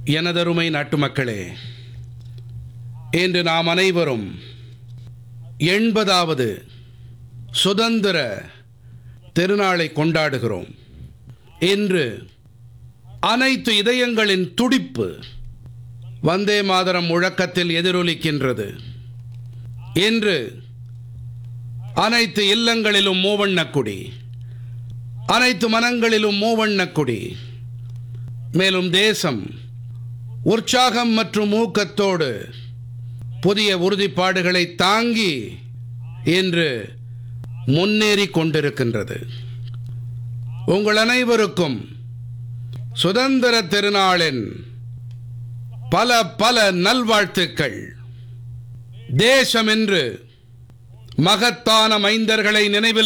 எனதருமை நாட்டுமக்களே இன்று நாம் அனைவரும் எண்பதாவது சுதந்திர திருநாளை கொண்டாடுகிறோம் இன்று அனைத்து இதயங்களின் துடிப்பு வந்தே மாதரம் முழக்கத்தில் எதிரொலிக்கின்றது இன்று அனைத்து இல்லங்களிலும் மூவண்ணக் கொடி அனைத்து மனங்களிலும் மூவண்ணக் கொடி மேலும் தேசம் உற்சாகம் மற்றும் ஊக்கத்தோடு புதிய உறுதிப்பாடுகளை தாங்கி இன்று முன்னேறி கொண்டிருக்கின்றது உங்கள் அனைவருக்கும் சுதந்திர திருநாளின் பல பல நல்வாழ்த்துக்கள் தேசம் என்று மகத்தான மைந்தர்களை நினைவில்